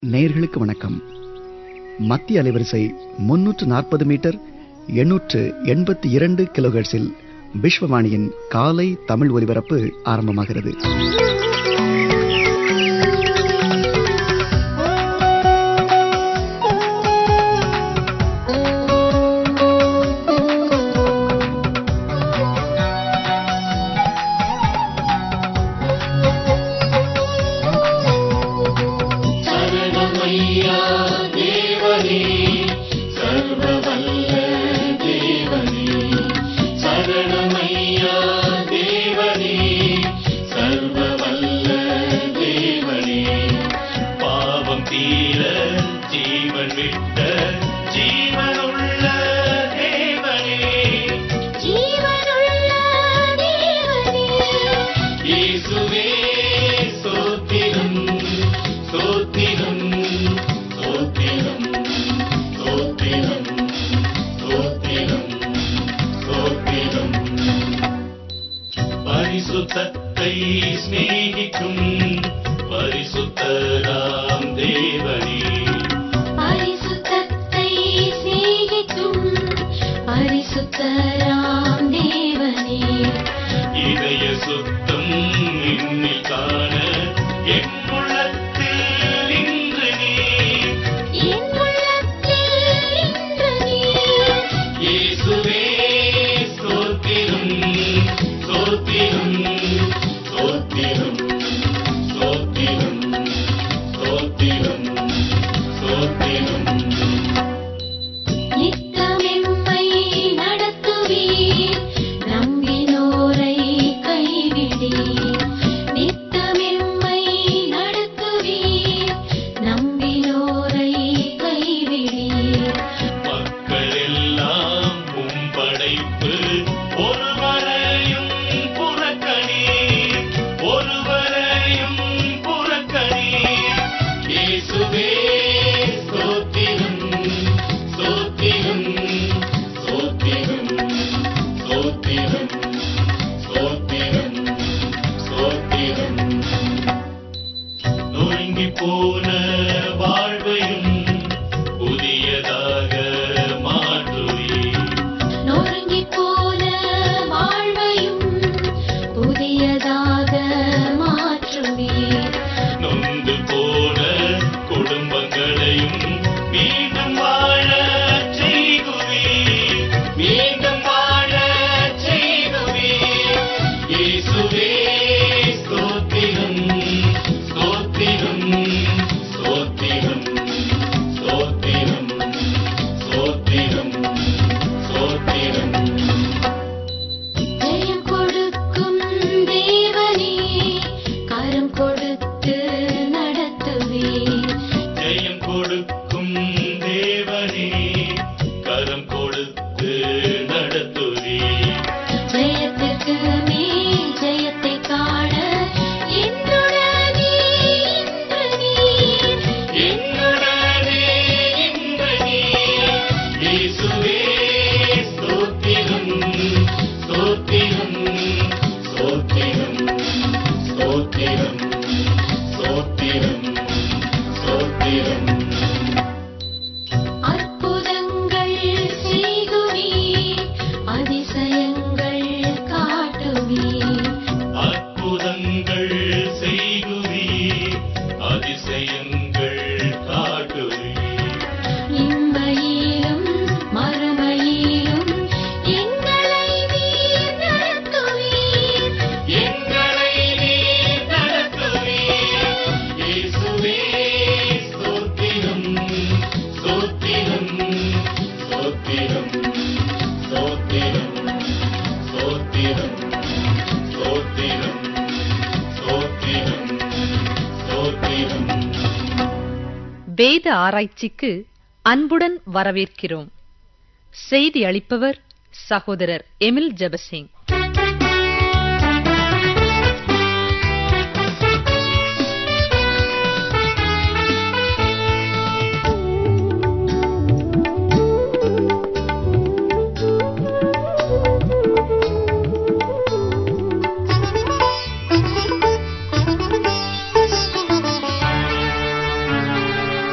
நேயர்களுக்கு வணக்கம் மத்திய அலைவரிசை முன்னூற்று நாற்பது மீட்டர் எண்ணூற்று எண்பத்தி இரண்டு கிலோஹெர்ட்ஸில் விஸ்வவாணியின் காலை தமிழ் ஒலிபரப்பு ஆரம்பமாகிறது சரணமையா தேவனே சர்வவல்ல தேவனே சரணமையா தேவனே சர்வவல்ல தேவனே பாவம் தீர ஜீவன் விட்ட ஜீவனுள்ள தேவனே ஜீவனுள்ள தேவனே இயேசுவே ஸ்தோத்திரம் ஸ்தோத்திரம் ஸ்தோத்திரம் ஸ்தோத்திரம் ஸ்தோத்திரம் ஸ்தோத்திரம் பரிசுத்தத்தை சிநேகிக்கும் பரிசுத்தராம் தேவனே பரிசுத்தத்தை சிநேகிக்கும் பரிசுத்தராம் தேவனே இதய சுத்தம் இன்னில் காண என் உள்ளத்தில் இன்று நீர் என் உள்ளத்தில் இன்று நீர் இயேசுவே ஸ்தோத்திரம் ஸ்தோத்திரம் ஸ்தோத்திரம் ஸ்தோத்திரம் ஸ்தோத்திரம் ஸ்தோத்திரம் நித்தமெம்மை நடத்துவீர் நம்பினோரை கைவிடீர் நித்தமெம்மை நடத்துவீர் நம்பினோரை கைவிடீர் மக்கள் எல்லாம் உம் படைப்பு ஒருவரையும் புறக்கணீர் ஒருவரையும் புறக்கணீர் இயேசுவே ஸ்தோத்திரம் ஸ்தோத்திரம் ஸ்தோத்திரம் ஸ்தோத்திரம் ஸ்தோத்திரம் ஸ்தோத்திரம் நொறுங்கி போன வாழ்வையும் புதியதாக மாற்றுவீர் நொறுங்கி போன வாழ்வையும் புதியதாக மாற்றுவீர் நொந்து போன குடும்பங்களையும் மீண்டும் வாழ செய்குவீர் மீண்டும் வாழ செய்குவீர் இயேசுவே ஸ்தோத்திரம் ஸ்தோத்திரம் ஸ்தோத்திரம் ஸ்தோத்திரம் ஸ்தோத்திரம் ஸ்தோத்திரம் ஜெயம் கொடுக்கும் தேவனே கரம் கொடுத்து நடத்துவீர் ஜெயம் கொடுக்கும் தேவனே கரம் கொடுத்து நடத்துவீர் ஜெயத்திற்கு மேல் ஜெயத்தை காண என்னுடனே இன்று நீர் என்னுடனே இன்று நீர் இயேசுவே ஸ்தோத்திரம் ஸ்தோத்திரம் ஸ்தோத்திரம் ஸ்தோத்திரம் ஸ்தோத்திரம் ஸ்தோத்திரம் அற்புதங்கள் செய்குவீர் அதிசயங்கள் காட்டுவீர் அற்புதங்கள் செய்குவீர் அதிசயங்கள் காட்டுவீர் இம்மையிலும் மறுமையிலும் எங்களை நீர் நடத்துவீர் எங்களை நீர் நடத்துவீர் இயேசுவே ஸ்தோத்திரம் ஸ்தோத்திரம் ஸ்தோத்திரம் ஸ்தோத்திரம் ஸ்தோத்திரம் ஸ்தோத்திரம் ஸ்தோத்திரம் ஸ்தோத்திரம் வேத ஆராய்ச்சிக்கு அன்புடன் வரவேற்கிறோம் செய்தி அளிப்பவர் சகோதரர் எமில் ஜெபசிங் Thank you.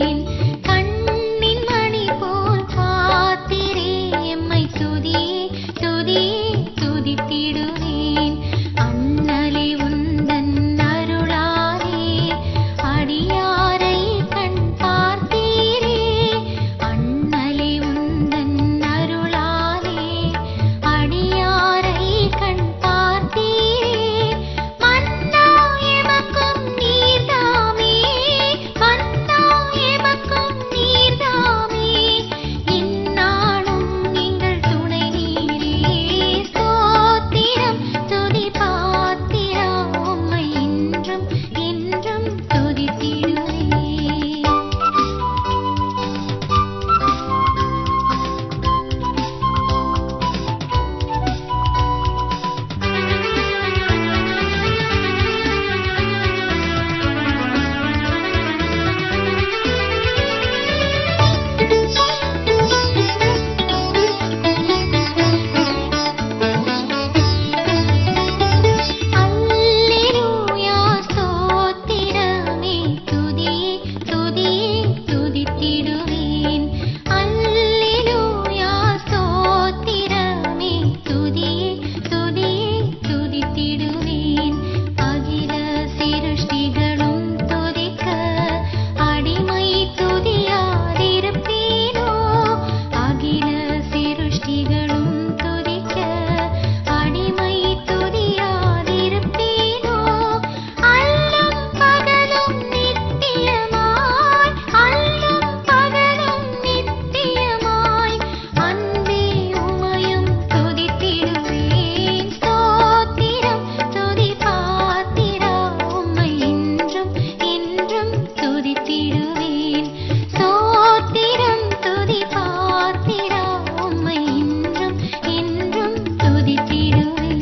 கண்ணின் மணி போல் காத்திரே எம்மை துதி துதி துதித்திடுவேன் அண்ணலே உந்தன் அருளாலே அடியாரை கண் பார்த்தீரே அண்ணலே உந்தன் அருளாலே அடியாரை கண் பார்த்தீரே மன்னா எமக்கும் நீர்தாமே மன்னா எமக்கும் நீர்தாமே இந்நாளும் நீங்கள் துணை நீரே ஸ்தோத்திரம் துதி பாத்திரா உம்மை இன்றும் என்றும் துதித்திடுவேன் அல்லேலூயா ஸ்தோத்திரமே துதியே துதியே துதித்திடுவேன் அல்லேலூயா ஸ்தோத்திரமே துதியே துதியே துதித்திடுவேன் அகில சிருஷ்டிகளும் துதிக்க அடிமை துதியாதிருப்பேனோ அகில சிருஷ்டிகளும் துதிக்க அடிமை துதியாதிருப்பேனோ அல்லும் பகலும் நித்தியமாய் அல்லும் பகலும் நித்தியமாய் அன்பே உமையும் துதித்திடுவேன் ஸ்தோத்திரம் துதி பாத்திரா உம்மை இன்றும் என்றும் துதித்திடுவேன் ஸ்தோத்திரம் துதி பாத்திரா உம்மை இன்றும் என்றும் துதித்திடுவேன்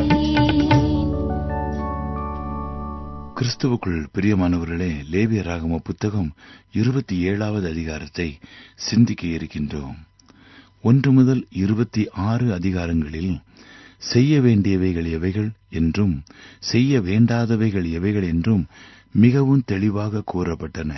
கிறிஸ்துவுக்குள் பிரியமானவர்களே லேவிய ராகம புத்தகம் இருபத்தி ஏழாவது அதிகாரத்தை சிந்திக்க இருக்கின்றோம் ஒன்று முதல் இருபத்தி ஆறு அதிகாரங்களில் செய்ய வேண்டியவைகள் எவைகள் என்றும் செய்ய வேண்டாதவைகள் எவைகள் என்றும் மிகவும் தெளிவாக கூறப்பட்டன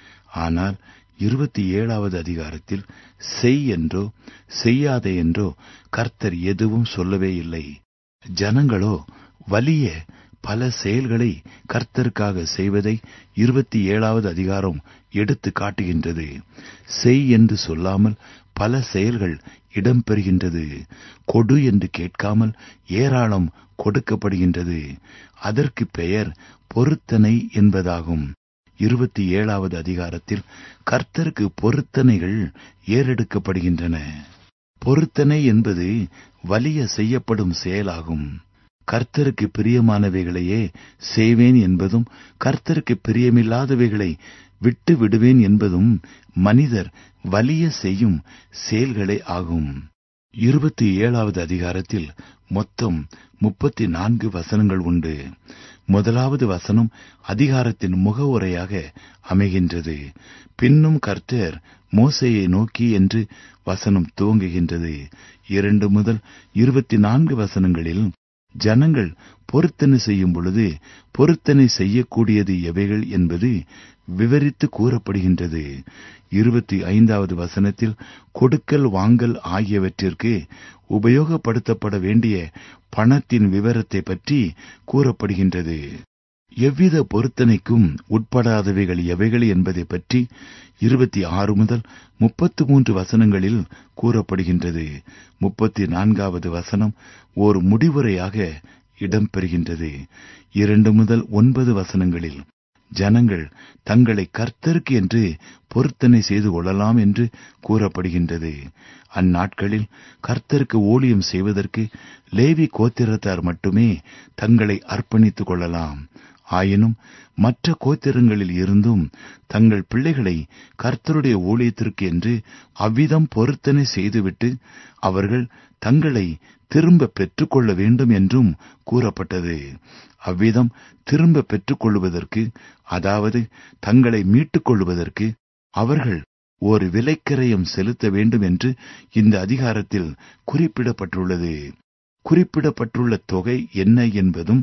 ஆனால் இருபத்தி ஏழாவது அதிகாரத்தில் செய் என்றோ செய்யாதே என்றோ கர்த்தர் எதுவும் சொல்லவே இல்லை ஜனங்களோ வலிய பல செயல்களை கர்த்தருக்காக செய்வதை இருபத்தி ஏழாவது அதிகாரம் எடுத்து காட்டுகின்றது செய் என்று சொல்லாமல் பல செயல்கள் இடம்பெறுகின்றது கொடு என்று கேட்காமல் ஏராளம் கொடுக்கப்படுகின்றது அதற்கு பெயர் பொருத்தனை என்பதாகும் இருபத்தி ஏழாவது அதிகாரத்தில் கர்த்தருக்கு பொருத்தனைகள் ஏறெடுக்கப்படுகின்றன பொருத்தனை என்பது வலிய செய்யப்படும் செயலாகும் கர்த்தருக்கு பிரியமானவைகளையே செய்வேன் என்பதும் கர்த்தருக்கு பிரியமில்லாதவைகளை விட்டு விடுவேன் என்பதும் மனிதர் வலிய செய்யும் செயல்களே ஆகும் இருபத்தி ஏழாவது அதிகாரத்தில் மொத்தம் முப்பத்தி நான்கு வசனங்கள் உண்டு முதலாவது வசனம் அதிகாரத்தின் முகவுரையாக அமைகின்றது பின்னும் கர்த்தர் மோசையை நோக்கி என்று வசனம் துவங்குகின்றது இரண்டு முதல் இருபத்தி நான்கு வசனங்களில் ஜனங்கள் பொருத்தனை செய்யும் பொழுது பொருத்தனை செய்யக்கூடியது எவைகள் என்பது விவரித்து கூறப்படுகின்றது இருபத்தி ஐந்தாவது வசனத்தில் கொடுக்கல் வாங்கல் ஆகியவற்றிற்கு உபயோகப்படுத்தப்பட வேண்டிய பணத்தின் விவரத்தை பற்றி கூறப்படுகின்றது எவ்வித பொருத்தனைக்கும் உட்படாதவைகள் எவைகள் என்பதை பற்றி இருபத்தி ஆறு முதல் முப்பத்து மூன்று வசனங்களில் கூறப்படுகின்றது முப்பத்தி நான்காவது வசனம் ஓர் முடிவுரையாக இடம்பெறுகின்றது இரண்டு முதல் ஒன்பது வசனங்களில் ஜனங்கள் தங்களை கர்த்தருக்கு என்று பொருத்தனை செய்து கொள்ளலாம் என்று கூறப்படுகின்றது அந்நாட்களில் கர்த்தருக்கு ஊழியம் செய்வதற்கு லேவி கோத்திரத்தார் மட்டுமே தங்களை அர்ப்பணித்துக் கொள்ளலாம் ஆயினும் மற்ற கோத்திரங்களில் இருந்தும் தங்கள் பிள்ளைகளை கர்த்தருடைய ஊழியத்திற்கு என்று அவ்விதம் பொருத்தனை செய்துவிட்டு அவர்கள் தங்களை திரும்ப பெற்றுக்கொள்ள வேண்டும் என்றும் கூறப்பட்டது அவ்விதம் திரும்ப பெற்றுக்கொள்வதற்கு அதாவது தங்களை மீட்டுக் கொள்வதற்கு அவர்கள் ஒரு விலைக்கிரயம் செலுத்த வேண்டும் என்று இந்த அதிகாரத்தில் குறிப்பிடப்பட்டுள்ளது குறிப்பிடப்பட்டுள்ள தொகை என்ன என்பதும்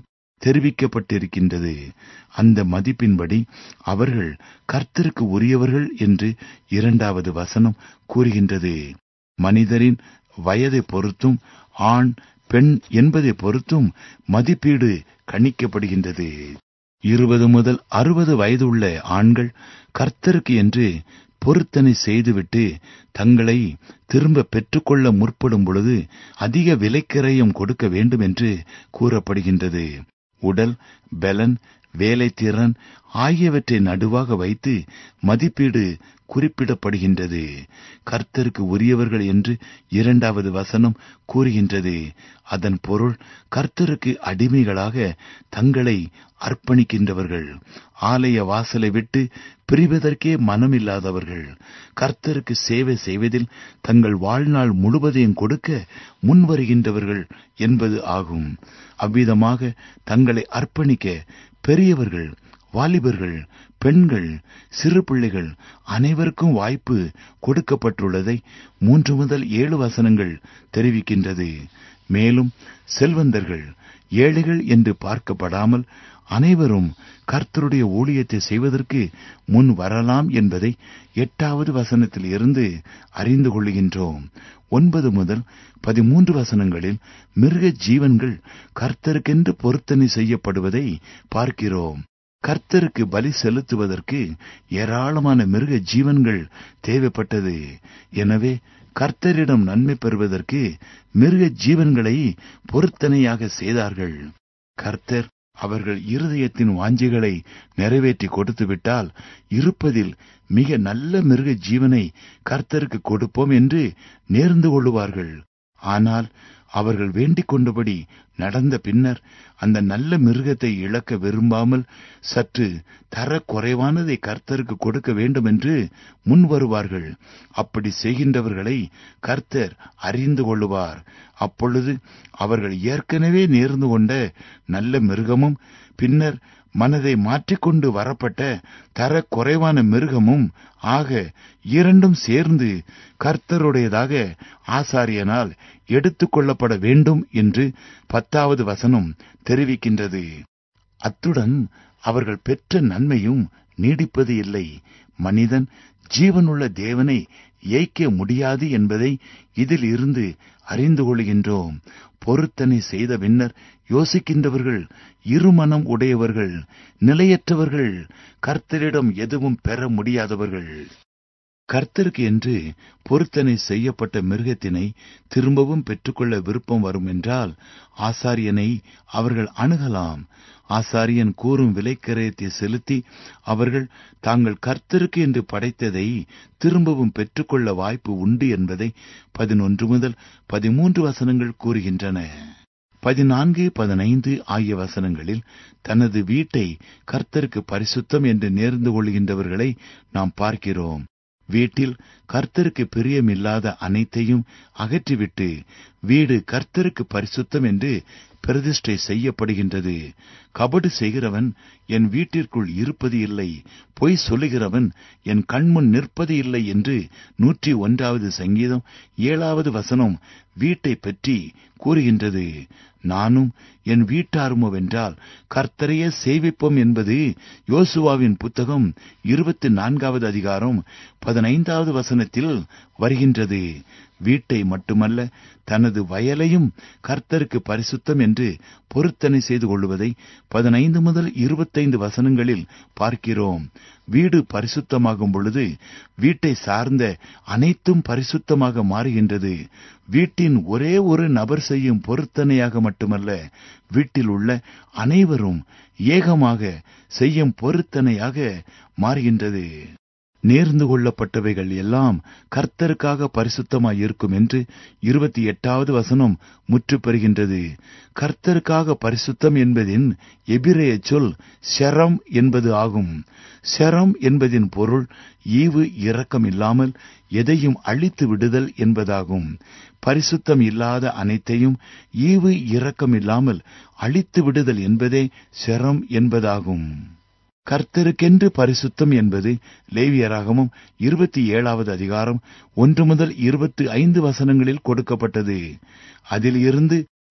தெரிவிக்கப்பட்டிருக்கின்றது அந்த மதிப்பின்படி அவர்கள் கர்த்தருக்கு உரியவர்கள் என்று இரண்டாவது வசனம் கூறுகின்றது மனிதரின் வயதை பொறுத்தும் ஆண் பெண் என்பதை பொறுத்தும் மதிப்பீடு கணிக்கப்படுகின்றது இருபது முதல் அறுபது வயது உள்ள ஆண்கள் கர்த்தருக்கு என்று பொருத்தனை செய்துவிட்டு தங்களை திரும்ப பெற்றுக்கொள்ள முற்படும் பொழுது அதிக விலைக்கிரயம் கொடுக்க வேண்டும் என்று கூறப்படுகின்றது உடல் பலன் வேலைத்திறன் ஆகியவற்றை நடுவாக வைத்து மதிப்பீடு குறிப்பிடப்படுகின்றது கர்த்தருக்கு உரியவர்கள் என்று இரண்டாவது வசனம் கூறுகின்றது அதன் பொருள் கர்த்தருக்கு அடிமைகளாக தங்களை அர்ப்பணிக்கின்றவர்கள் ஆலய வாசலை விட்டு பிரிவதற்கே மனமில்லாதவர்கள் கர்த்தருக்கு சேவை செய்வதில் தங்கள் வாழ்நாள் முழுவதையும் கொடுக்க முன்வருகின்றவர்கள் என்பது ஆகும் அவ்விதமாக தங்களை அர்ப்பணிக்க பெரியவர்கள் வாலிபர்கள் பெண்கள் சிறு பிள்ளைகள் அனைவருக்கும் வாய்ப்பு கொடுக்கப்பட்டுள்ளதை மூன்று முதல் ஏழு வசனங்கள் தெரிவிக்கின்றது மேலும் செல்வந்தர்கள் ஏழைகள் என்று பார்க்கப்படாமல் அனைவரும் கர்த்தருடைய ஊழியத்தை செய்வதற்கு முன் வரலாம் என்பதை எட்டாவது வசனத்தில் இருந்து அறிந்து கொள்கின்றோம் ஒன்பது முதல் பதிமூன்று வசனங்களில் மிருக ஜீவன்கள் கர்த்தருக்கென்று பொருத்தனை செய்யப்படுவதை பார்க்கிறோம் கர்த்தருக்கு பலி செலுத்துவதற்கு ஏராளமான மிருக ஜீவன்கள் தேவைப்பட்டது எனவே கர்த்தரிடம் நன்மை பெறுவதற்கு மிருக ஜீவன்களை பொருத்தனையாக செய்தார்கள் கர்த்தர் அவர்கள் இருதயத்தின் வாஞ்சிகளை நிறைவேற்றி கொடுத்துவிட்டால் இருப்பதில் மிக நல்ல மிருக ஜீவனை கர்த்தருக்கு கொடுப்போம் என்று நேர்ந்து கொள்ளுவார்கள் ஆனால் அவர்கள் வேண்டிக் கொண்டபடி நடந்த பின்னர் அந்த நல்ல மிருகத்தை இழக்க விரும்பாமல் சற்று தர குறைவானதை கர்த்தருக்கு கொடுக்க வேண்டும் என்று முன் வருவார்கள் அப்படி செய்கின்றவர்களை கர்த்தர் அறிந்து கொள்ளுவார் அப்பொழுது அவர்கள் ஏற்கனவே நேர்ந்து கொண்ட நல்ல மிருகமும் பின்னர் மனதை மாற்றிக்கொண்டு வரப்பட்ட தர குறைவான மிருகமும் ஆக இரண்டும் சேர்ந்து கர்த்தருடையதாக ஆசாரியனால் எடுத்துக்கொள்ளப்பட வேண்டும் என்று பத்தாவது வசனம் தெரிவிக்கின்றது அத்துடன் அவர்கள் பெற்ற நன்மையும் நீடிப்பது இல்லை மனிதன் ஜீவனுள்ள தேவனை ஏய்க்க முடியாது என்பதை இதில் இருந்து அறிந்து கொள்கின்றோம் பொருத்தனை செய்த பின்னர் யோசிக்கின்றவர்கள் இருமனம் உடையவர்கள் நிலையற்றவர்கள் கர்த்தரிடம் எதுவும் பெற முடியாதவர்கள் கர்த்தருக்கு என்று பொருத்தனை செய்யப்பட்ட மிருகத்தினை திரும்பவும் பெற்றுக்கொள்ள விருப்பம் வரும் என்றால் ஆசாரியனை அவர்கள் அணுகலாம் ஆசாரியன் கூறும் விலைக்கரையத்தை செலுத்தி அவர்கள் தாங்கள் கர்த்தருக்கு என்று படைத்ததை திரும்பவும் பெற்றுக்கொள்ள வாய்ப்பு உண்டு என்பதை பதினொன்று முதல் பதிமூன்று வசனங்கள் கூறுகின்றன பதினான்கு பதினைந்து ஆகிய வசனங்களில் தனது வீட்டை கர்த்தருக்கு பரிசுத்தம் என்று நேர்ந்து கொள்கின்றவர்களை நாம் பார்க்கிறோம் வீட்டில் கர்த்தருக்கு பிரியமில்லாத அனைத்தையும் அகற்றிவிட்டு வீடு கர்த்தருக்கு பரிசுத்தம் என்று பிரதிஷ்டை செய்யப்படுகின்றது கபடு செய்கிறவன் என் வீட்டிற்குள் இருப்பது இல்லை பொய் சொல்லுகிறவன் என் கண்முன் நிற்பது இல்லை என்று நூற்றி ஒன்றாவது சங்கீதம் ஏழாவது வசனம் வீட்டை பற்றி கூறுகின்றது நானும் என் வீட்டாருமோவென்றால் கர்த்தரையே சேவிப்போம் என்பது யோசுவாவின் புத்தகம் இருபத்தி நான்காவது அதிகாரம் பதினைந்தாவது வசனத்தில் வருகின்றது வீட்டை மட்டுமல்ல தனது வயலையும் கர்த்தருக்கு பரிசுத்தம் என்று பொருத்தனை செய்து கொள்வதை பதினைந்து முதல் இருபத்தைந்து வசனங்களில் பார்க்கிறோம் வீடு பரிசுத்தமாகும் பொழுது வீட்டை சார்ந்த அனைத்தும் பரிசுத்தமாக மாறுகின்றது வீட்டின் ஒரே ஒரு நபர் செய்யும் பொருத்தனையாக மட்டுமல்ல வீட்டில் உள்ள அனைவரும் ஏகமாக செய்யும் பொருத்தனையாக மாறுகின்றது நேர்ந்து கொள்ளப்பட்டவைகள் எல்லாம் கர்த்தருக்காக பரிசுத்தமாய் இருக்கும் என்று இருபத்தி எட்டாவது வசனம் முற்று பெறுகின்றது கர்த்தருக்காக பரிசுத்தம் என்பதின் எபிரேய சொல் ஷரம் என்பது ஆகும் ஷரம் என்பதின் பொருள் ஈவு இரக்கம் இல்லாமல் எதையும் அழித்து விடுதல் என்பதாகும் பரிசுத்தம் இல்லாத அனைத்தையும் ஈவு இரக்கம் இல்லாமல் அழித்து விடுதல் என்பதே ஷரம் என்பதாகும் கர்த்தருக்கென்று பரிசுத்தம் என்பது லேவியராகமும் இருபத்தி ஏழாவது அதிகாரம் ஒன்று முதல் இருபத்தி ஐந்து வசனங்களில் கொடுக்கப்பட்டது அதில் இருந்து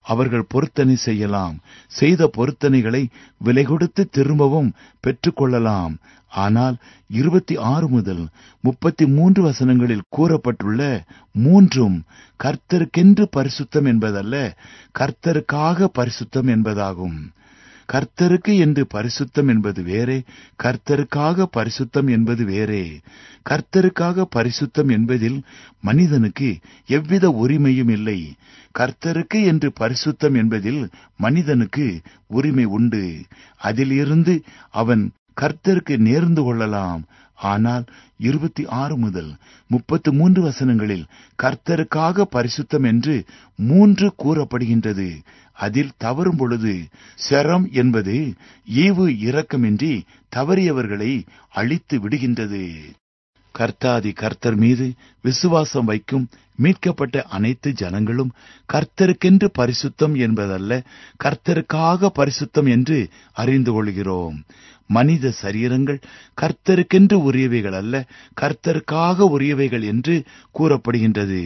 அவர்கள் பொருத்தனை செய்யலாம் செய்த பொருத்தனைகளை விலை கொடுத்து திரும்பவும் பெற்றுக்கொள்ளலாம் ஆனால் இருபத்தி ஆறு முதல் முப்பத்தி மூன்று வசனங்களில் கூறப்பட்டுள்ள மூன்றும் கர்த்தருக்கென்று பரிசுத்தம் என்பதல்ல கர்த்தருக்காக பரிசுத்தம் என்பதாகும் கர்த்தருக்கு என்று பரிசுத்தம் என்பது வேறே கர்த்தருக்காக பரிசுத்தம் என்பது வேறே கர்த்தருக்காக பரிசுத்தம் என்பதில் மனிதனுக்கு எவ்வித உரிமையும் இல்லை கர்த்தருக்கு என்று பரிசுத்தம் என்பதில் மனிதனுக்கு உரிமை உண்டு அதிலிருந்து அவன் கர்த்தருக்கு நேர்ந்து கொள்ளலாம் ஆனால் இருபத்தி ஆறு முதல் முப்பத்து மூன்று வசனங்களில் கர்த்தருக்காக பரிசுத்தம் என்று மூன்று கூறப்படுகின்றது அதில் தவறும் பொழுது செரம் என்பது ஈவு இரக்கமின்றி தவறியவர்களை அழித்து விடுகின்றது கர்த்தாதி கர்த்தர் மீது விசுவாசம் வைக்கும் மீட்கப்பட்ட அனைத்து ஜனங்களும் கர்த்தருக்கென்று பரிசுத்தம் என்பதல்ல கர்த்தருக்காக பரிசுத்தம் என்று அறிந்து கொள்கிறோம் மனித சரீரங்கள் கர்த்தருக்கென்று உரியவைகள் அல்ல கர்த்தருக்காக உரியவைகள் என்று கூறப்படுகின்றது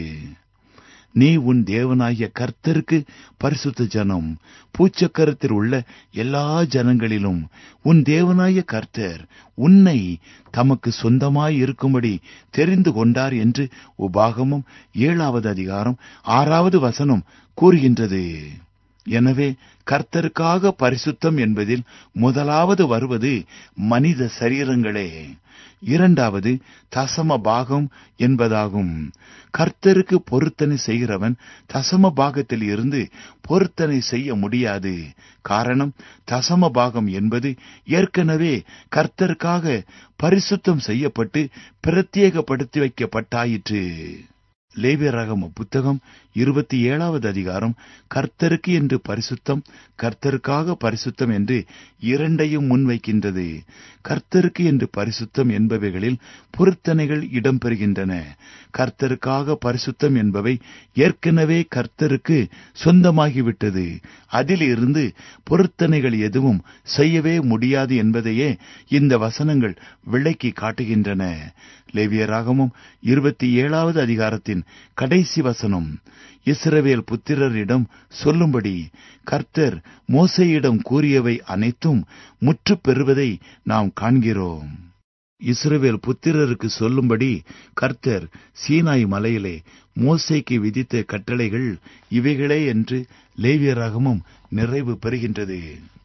நீ உன் தேவனாகிய கர்த்தருக்கு பரிசுத்த ஜனம் பூச்சக்கரத்தில் உள்ள எல்லா ஜனங்களிலும் உன் தேவனாகிய கர்த்தர் உன்னை தமக்கு சொந்தமாய் இருக்கும்படி தெரிந்து கொண்டார் என்று உபாகமும் ஏழாவது அதிகாரம் ஆறாவது வசனம் கூறுகின்றது எனவே கர்த்தருக்காக பரிசுத்தம் என்பதில் முதலாவது வருவது மனித சரீரங்களே இரண்டாவது தசம பாகம் என்பதாகும் கர்த்தருக்கு பொருத்தனை செய்கிறவன் தசம பாகத்தில் இருந்து பொருத்தனை செய்ய முடியாது காரணம் தசம பாகம் என்பது ஏற்கனவே கர்த்தருக்காக பரிசுத்தம் செய்யப்பட்டு பிரத்யேகப்படுத்தி வைக்கப்பட்டாயிற்று லேவியராகம புத்தகம் இருபத்தி ஏழாவது அதிகாரம் கர்த்தருக்கு என்று பரிசுத்தம் கர்த்தருக்காக பரிசுத்தம் என்று இரண்டையும் முன்வைக்கின்றது கர்த்தருக்கு என்று பரிசுத்தம் என்பவைகளில் பொருத்தனைகள் இடம்பெறுகின்றன கர்த்தருக்காக பரிசுத்தம் என்பவை ஏற்கனவே கர்த்தருக்கு சொந்தமாகிவிட்டது அதிலிருந்து பொருத்தனைகள் எதுவும் செய்யவே முடியாது என்பதையே இந்த வசனங்கள் விளக்கி காட்டுகின்றன லேவியராகமும் இருபத்தி ஏழாவது அதிகாரத்தின் கடைசி வசனம் இஸ்ரவேல் புத்திரரிடம் சொல்லும்படி கர்த்தர் மோசையிடம் கூறியவை அனைத்தும் முற்று பெறுவதை நாம் காண்கிறோம் இஸ்ரவேல் புத்திரருக்கு சொல்லும்படி கர்த்தர் சீனாய் மலையிலே மோசைக்கு விதித்த கட்டளைகள் இவைகளே என்று லேவியராகமும் நிறைவு பெறுகின்றது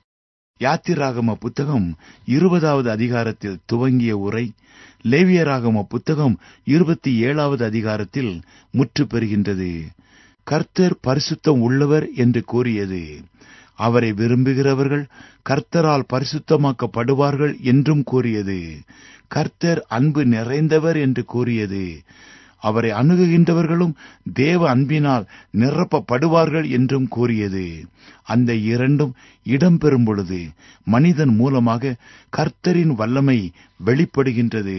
யாத்திராகம புத்தகம் இருபதாவது அதிகாரத்தில் துவங்கிய உரை லேவியராகம புத்தகம் இருபத்தி ஏழாவது அதிகாரத்தில் முற்று பெறுகின்றது கர்த்தர் பரிசுத்தம் உள்ளவர் என்று கூறியது அவரை விரும்புகிறவர்கள் கர்த்தரால் பரிசுத்தமாக்கப்படுவார்கள் என்றும் கூறியது கர்த்தர் அன்பு நிறைந்தவர் என்று கூறியது அவரை அணுகுகின்றவர்களும் தேவ அன்பினால் நிரப்பப்படுவார்கள் என்றும் கூறியது அந்த இரண்டும் இடம்பெறும் பொழுது மனிதன் மூலமாக கர்த்தரின் வல்லமை வெளிப்படுகின்றது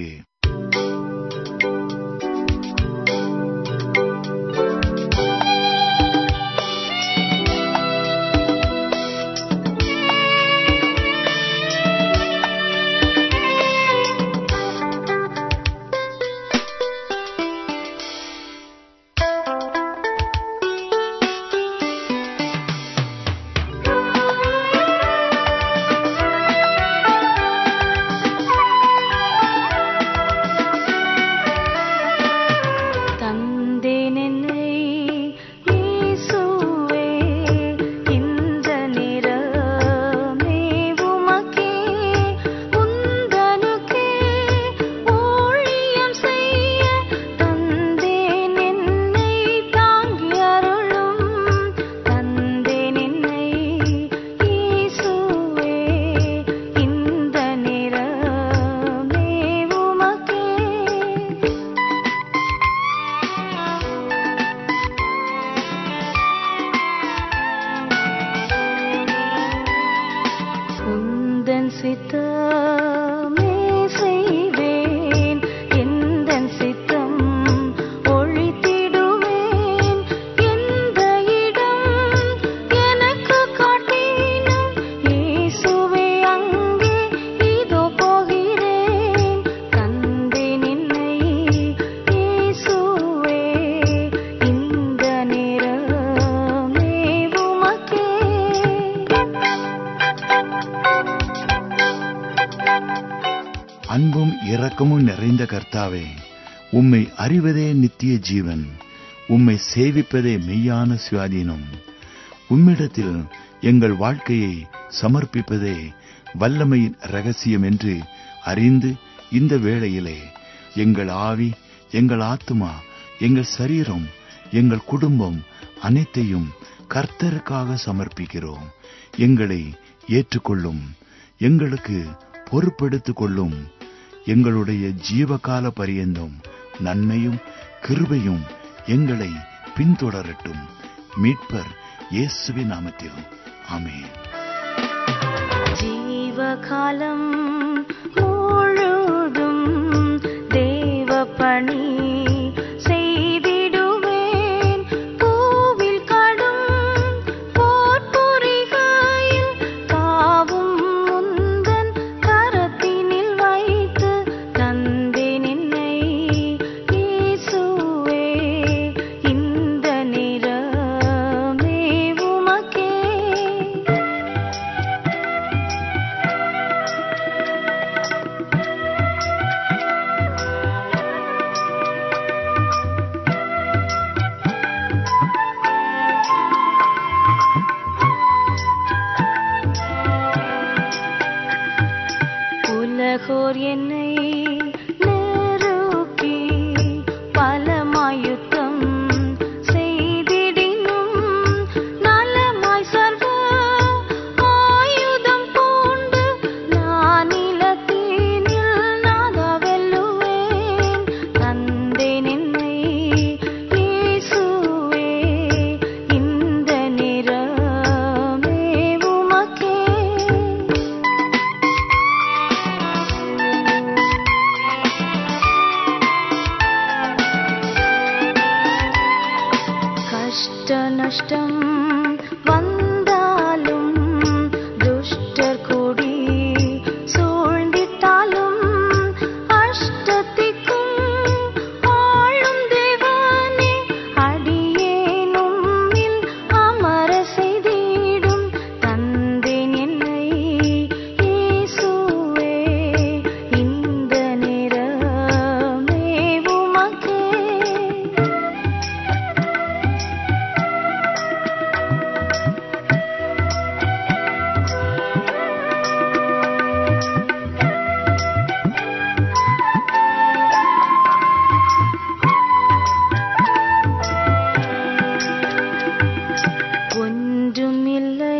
ஆ இரக்கமும் நிறைந்த கர்த்தாவே உம்மை அறிவதே நித்திய ஜீவன் உம்மை சேவிப்பதே மெய்யான சுயாதீனம் உம்மிடத்தில் எங்கள் வாழ்க்கையை சமர்ப்பிப்பதே வல்லமையின் ரகசியம் என்று அறிந்து இந்த வேளையிலே எங்கள் ஆவி எங்கள் ஆத்துமா எங்கள் சரீரம் எங்கள் குடும்பம் அனைத்தையும் கர்த்தருக்காக சமர்ப்பிக்கிறோம் எங்களை ஏற்றுக்கொள்ளும் எங்களுக்கு பொறுப்பெடுத்துக் கொள்ளும் எங்களுடைய ஜீவகால பரியந்தம் நன்மையும் கிருபையும் எங்களை பின்தொடரட்டும் மீட்பர் இயேசுவின் நாமத்தில் ஆமென் ஜீவகாலம் முழுதும் தேவ பணி செய்திடுவேன் பூவில் கடும் போர் புரிகையில் காவும் முந்தன் கரத்தினில் வைத்து தந்தேன் என்னை இயேசுவே இந்த நிறமே உமக்கே உலகோர் என்னை நெருக்கி பலமாயுத்தம் செய்திடினும் நலமாய் சர்வ ஆயுதம் பூண்டு நான் நிலத்தினில் நாதா வெல்லுவேன் தந்தேன் என்னை இயேசுவே இந்த நிறமே உமக்கே கஷ்ட நஷ்டம் வந்தாலும் துஷ்டர் கூடி சூழ்ந்திட்டாலும் அஷ்டத்திக்கும் ஆளும் தேவனே அடியேனும்மில் அமர செய்திடும் தந்தேன் என்னை இயேசுவே இந்த நிறமே உமக்கே ஒன்றுமில்லை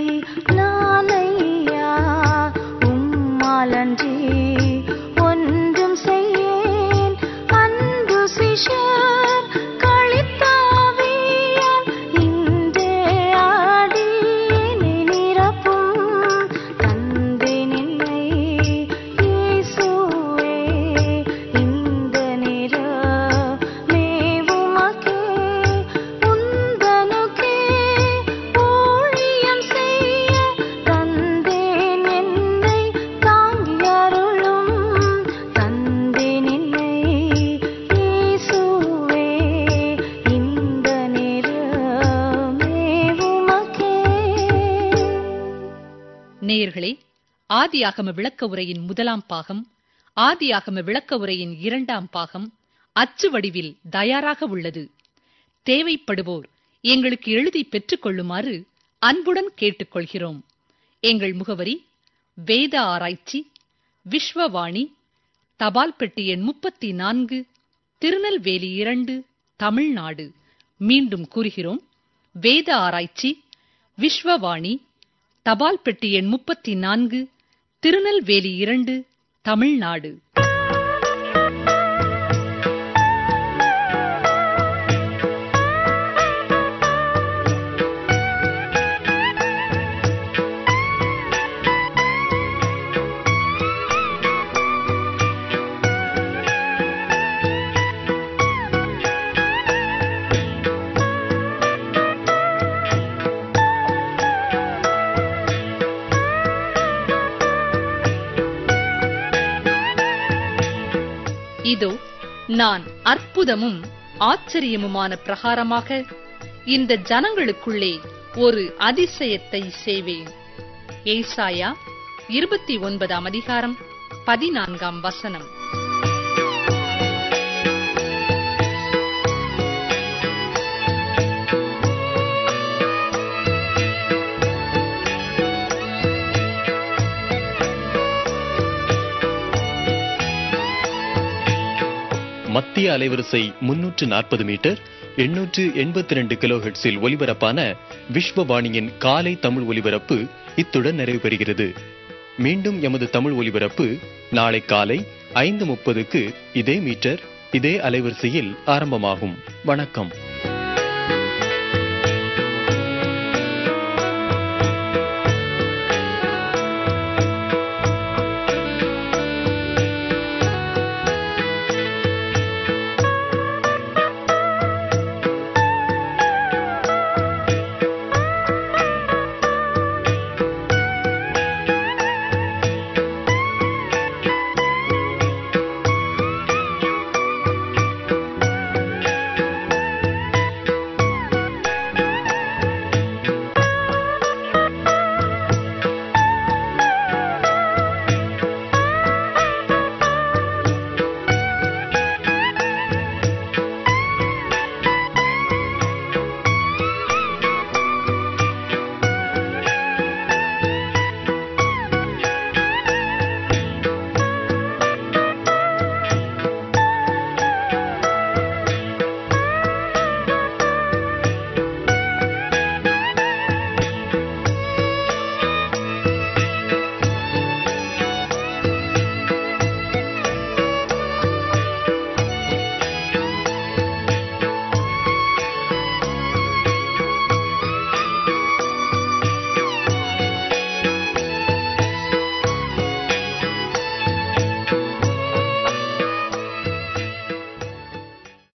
நானையா உம்மாலன்றி ஒன்றும் செய்யேன் அன்பு சிஷர் கழித்தாவியால் இன்றே ஆடியேனை நிரப்பும் தந்தேன் என்னை இயேசுவே இந்த நிறமே உமக்கே உந்தனுக்கே ஊழியம் செய்ய தந்தேன் என்னை தாங்கி அருளும் தந்தேன் என்னை இயேசுவே இந்த நிறமே உமக்கே நேயர்களே ஆதியாகம விளக்க உரையின் முதலாம் பாகம் ஆதியாகம விளக்க உரையின் இரண்டாம் பாகம் அச்சு வடிவில் தயாராக உள்ளது தேவைப்படுவோர் எங்களுக்கு எழுதி பெற்றுக்கொள்ளுமாறு அன்புடன் கேட்டுக்கொள்கிறோம் எங்கள் முகவரி வேத ஆராய்ச்சி விஸ்வவாணி தபால் பெட்டி எண் முப்பத்தி நான்கு திருநெல்வேலி இரண்டு தமிழ்நாடு மீண்டும் கூறுகிறோம் வேத ஆராய்ச்சி விஸ்வவாணி தபால் பெட்டி எண் முப்பத்தி நான்கு திருநெல்வேலி இரண்டு தமிழ்நாடு இதோ நான் அற்புதமும் ஆச்சரியமுமான பிரகாரமாக இந்த ஜனங்களுக்குள்ளே ஒரு அதிசயத்தை செய்வேன் ஏசாயா இருபத்தி ஒன்பதாம் அதிகாரம் பதினான்காம் வசனம் மத்திய அலைவரிசை முன்னூற்று நாற்பது மீட்டர் எண்ணூற்று எண்பத்தி ரெண்டு கிலோஹெட்ஸில் ஒலிபரப்பான விஸ்வவாணியின் காலை தமிழ் ஒலிபரப்பு இத்துடன் நிறைவு பெறுகிறது மீண்டும் எமது தமிழ் ஒலிபரப்பு நாளை காலை ஐந்து முப்பதுக்கு இதே மீட்டர் இதே அலைவரிசையில் ஆரம்பமாகும் வணக்கம்